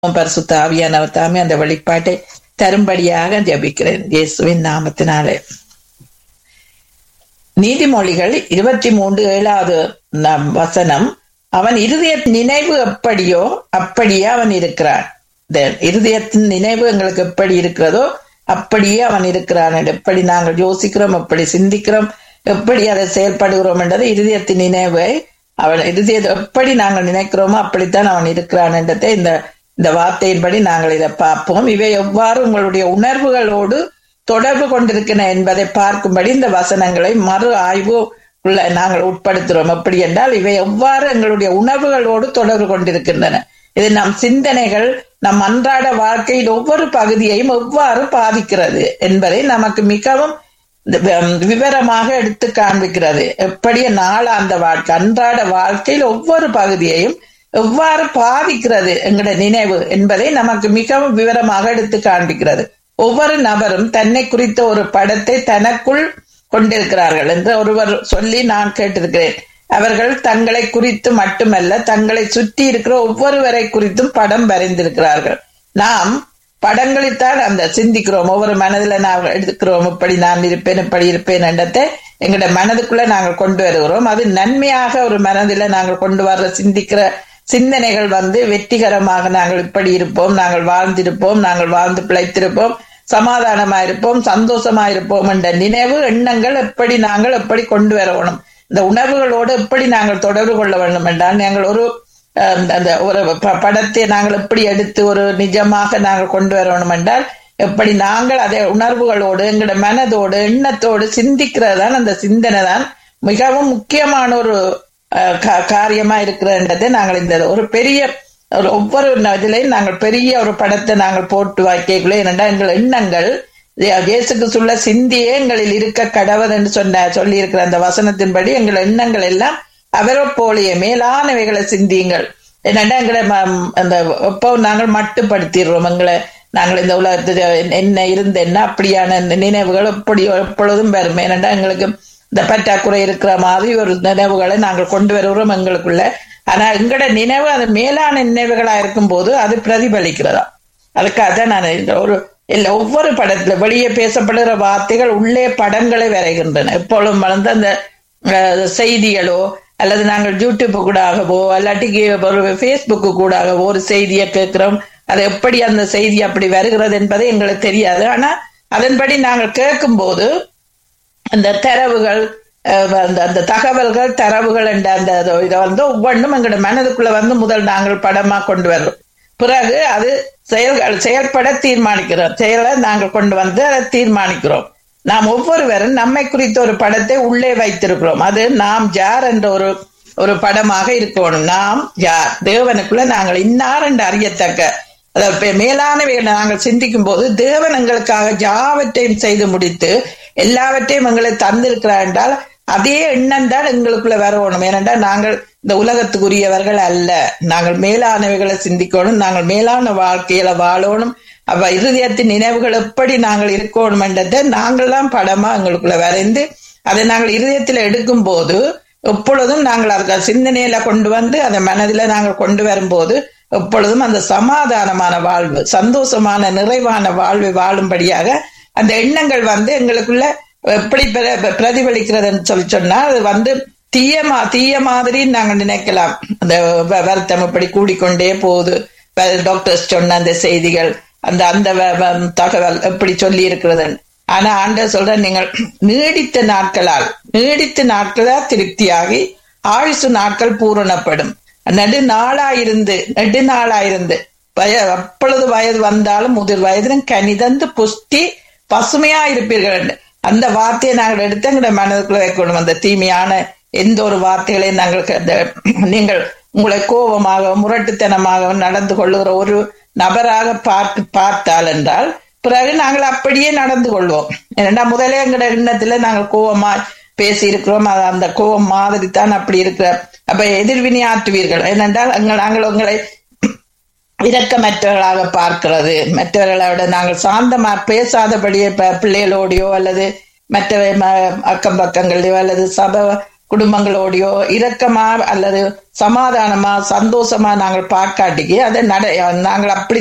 பரிசுத்த ஆவியானவர் தாமே அந்த வெளிப்பாட்டை தரும்படியாக ஜெபிக்கிறேன் இயேசுவின் நாமத்தினாலே நீதிமொழிகள் இருபத்தி மூன்று ஏழாவது நம் வசனம் அவன் இருதய நினைவு எப்படியோ அப்படியே அவன் இருக்கிறான் இந்த இருதயத்தின் நினைவு எங்களுக்கு எப்படி இருக்கிறதோ அப்படியே அவன் இருக்கிறான் எப்படி நாங்கள் யோசிக்கிறோம் எப்படி சிந்திக்கிறோம் எப்படி அதை செயல்படுகிறோம் என்றது இருதயத்தின் நினைவை அவன் இருதயத்தை எப்படி நாங்கள் நினைக்கிறோமோ அப்படித்தான் அவன் இருக்கிறான் என்றதை இந்த இந்த வார்த்தையின்படி நாங்கள் இதை பார்ப்போம் இவை எவ்வாறு உங்களுடைய உணர்வுகளோடு தொடர்பு கொண்டிருக்கின்றன என்பதை பார்க்கும்படி இந்த வசனங்களை மறு ஆய்வு உள்ள நாங்கள் உட்படுத்துகிறோம் எப்படி என்றால் இவை எவ்வாறு எங்களுடைய உணர்வுகளோடு தொடர்பு கொண்டிருக்கின்றன இது நம் சிந்தனைகள் நம் அன்றாட வாழ்க்கையில் ஒவ்வொரு பகுதியையும் எவ்வாறு பாதிக்கிறது என்பதை நமக்கு மிகவும் விவரமாக எடுத்து காண்பிக்கிறது எப்படி நாளாந்த வாழ்க்கை அன்றாட வாழ்க்கையில் ஒவ்வொரு பகுதியையும் எவ்வாறு பாதிக்கிறது எங்களோட நினைவு என்பதை நமக்கு மிகவும் விவரமாக எடுத்து காண்பிக்கிறது ஒவ்வொரு நபரும் தன்னை குறித்த ஒரு படத்தை தனக்குள் கொண்டிருக்கிறார்கள் என்று ஒருவர் சொல்லி நான் கேட்டிருக்கிறேன் அவர்கள் தங்களை குறித்து மட்டுமல்ல தங்களை சுற்றி இருக்கிற ஒவ்வொருவரை குறித்தும் படம் வரைந்திருக்கிறார்கள் நாம் படங்களில்தான் அந்த சிந்திக்கிறோம் ஒவ்வொரு மனதுல நாங்கள் எடுக்கிறோம் இப்படி நான் இருப்பேன் இப்படி இருப்பேன் என்றதை எங்களோட மனதுக்குள்ள நாங்கள் கொண்டு வருகிறோம் அது நன்மையாக ஒரு மனதில நாங்கள் கொண்டு வர்ற சிந்திக்கிற சிந்தனைகள் வந்து வெற்றிகரமாக நாங்கள் இப்படி இருப்போம் நாங்கள் வாழ்ந்திருப்போம் நாங்கள் வாழ்ந்து பிழைத்திருப்போம் சமாதானமா இருப்போம் சந்தோஷமா இருப்போம் என்ற நினைவு எண்ணங்கள் எப்படி நாங்கள் எப்படி கொண்டு வரணும் இந்த உணர்வுகளோடு எப்படி நாங்கள் தொடர்பு கொள்ள வேண்டும் என்றால் நாங்கள் ஒரு அந்த ஒரு படத்தை நாங்கள் எப்படி எடுத்து ஒரு நிஜமாக நாங்கள் கொண்டு வரணும் என்றால் எப்படி நாங்கள் அதை உணர்வுகளோடு எங்களோட மனதோடு எண்ணத்தோடு சிந்திக்கிறதான் அந்த சிந்தனை தான் மிகவும் முக்கியமான ஒரு காரியமா இருக்கிறன்றதை நாங்கள் இந்த ஒரு பெரிய ஒரு ஒவ்வொரு இதுலையும் நாங்கள் பெரிய ஒரு படத்தை நாங்கள் போட்டு வைக்கக்குள்ளே என்னடா எங்கள் எண்ணங்கள் இயேசுக்கு சொல்ல சிந்தியே எங்களில் இருக்க கடவுள் என்று சொன்ன சொல்லி இருக்கிற அந்த வசனத்தின்படி எங்கள் எண்ணங்கள் எல்லாம் அவரை போலிய மேலானவைகளை சிந்தியுங்கள் என்னடா எங்களை அந்த எப்போ நாங்கள் மட்டுப்படுத்திடுறோம் எங்களை நாங்கள் இந்த உலகத்துல என்ன இருந்த என்ன அப்படியான நினைவுகள் எப்படி எப்பொழுதும் வரும் ஏனண்டா எங்களுக்கு இந்த பற்றாக்குறை இருக்கிற மாதிரி ஒரு நினைவுகளை நாங்கள் கொண்டு வருகிறோம் எங்களுக்குள்ள ஆனா எங்களோட நினைவு அது மேலான நினைவுகளா இருக்கும் போது அது பிரதிபலிக்கிறதா அதுக்காக நான் ஒரு இல்ல ஒவ்வொரு படத்துல வெளியே பேசப்படுகிற வார்த்தைகள் உள்ளே படங்களை வரைகின்றன எப்பொழுதும் வளர்ந்து அந்த செய்திகளோ அல்லது நாங்கள் யூடியூப் கூடாகவோ அல்லாட்டிக்கு ஒரு ஃபேஸ்புக்கு கூடாகவோ ஒரு செய்தியை கேட்கிறோம் அது எப்படி அந்த செய்தி அப்படி வருகிறது என்பது எங்களுக்கு தெரியாது ஆனா அதன்படி நாங்கள் கேட்கும் போது அந்த தரவுகள் அந்த அந்த தகவல்கள் தரவுகள் என்ற அந்த இதை வந்து ஒவ்வொன்றும் எங்களோட மனதுக்குள்ள வந்து முதல் நாங்கள் படமா கொண்டு வர்றோம் பிறகு அது செயல்கள் செயல்பட தீர்மானிக்கிறோம் செயலை நாங்கள் கொண்டு வந்து அதை தீர்மானிக்கிறோம் நாம் ஒவ்வொருவரும் நம்மை குறித்த ஒரு படத்தை உள்ளே வைத்திருக்கிறோம் அது நாம் யார் என்ற ஒரு ஒரு படமாக இருக்கணும் நாம் யார் தேவனுக்குள்ள நாங்கள் இன்னார் என்று அறியத்தக்க அதாவது மேலானவைகளை நாங்கள் சிந்திக்கும் போது தேவன் எங்களுக்காக யாவற்றையும் செய்து முடித்து எல்லாவற்றையும் எங்களை தந்திருக்கிறார் என்றால் அதே எண்ணம் தான் எங்களுக்குள்ள வரணும் ஏனென்றால் நாங்கள் இந்த உலகத்துக்குரியவர்கள் அல்ல நாங்கள் மேலானவைகளை சிந்திக்கணும் நாங்கள் மேலான வாழ்க்கையில வாழணும் அவ இருதயத்தின் நினைவுகள் எப்படி நாங்கள் இருக்கணும் என்றதை நாங்கள் தான் படமா எங்களுக்குள்ள வரைந்து அதை நாங்கள் இருதயத்துல எடுக்கும் போது எப்பொழுதும் நாங்கள் அதுக்கு சிந்தனையில கொண்டு வந்து அதை மனதில நாங்கள் கொண்டு வரும்போது எப்பொழுதும் அந்த சமாதானமான வாழ்வு சந்தோஷமான நிறைவான வாழ்வை வாழும்படியாக அந்த எண்ணங்கள் வந்து எங்களுக்குள்ள எப்படி பிரதிபலிக்கிறதுன்னு சொல்லி சொன்னா அது வந்து தீயமா தீய மாதிரி நாங்க நினைக்கலாம் அந்த வருத்தம் இப்படி கூடிக்கொண்டே போகுது டாக்டர்ஸ் சொன்ன அந்த செய்திகள் அந்த அந்த தகவல் எப்படி சொல்லி இருக்கிறது ஆனா ஆண்டர் சொல்ற நீங்கள் நீடித்த நாட்களால் நீடித்த நாட்களால் திருப்தியாகி ஆயுசு நாட்கள் பூரணப்படும் நெடு நாளாயிருந்து நெடு நாளாயிருந்து வய அப்பொழுது வயது வந்தாலும் முதிர் வயதிலும் கனிதந்து புஷ்டி பசுமையா இருப்பீர்கள் அந்த வார்த்தையை நாங்கள் எடுத்து எங்களுடைய மனதுக்குள்ள வைக்கணும் அந்த தீமையான எந்த ஒரு வார்த்தைகளையும் நாங்கள் நீங்கள் உங்களை கோபமாக முரட்டுத்தனமாக நடந்து கொள்ளுகிற ஒரு நபராக பார்த்து பார்த்தால் என்றால் பிறகு நாங்கள் அப்படியே நடந்து கொள்வோம் ஏன்னா முதலே எங்களோட எண்ணத்துல நாங்கள் கோபமா பேசி இருக்கிறோம் அது அந்த கோபம் மாதிரி தான் அப்படி இருக்கிற அப்ப எதிர்வினையாற்றுவீர்கள் ஏனென்றால் நாங்கள் உங்களை இரக்கமற்றவர்களாக பார்க்கிறது மற்றவர்களோட நாங்கள் சாந்தமா பேசாதபடியே பிள்ளைகளோடையோ அல்லது மற்ற அக்கம் பக்கங்களையோ அல்லது சபை குடும்பங்களோடையோ இரக்கமா அல்லது சமாதானமா சந்தோஷமா நாங்கள் பார்க்காட்டிக்கு அதை நட நாங்கள் அப்படி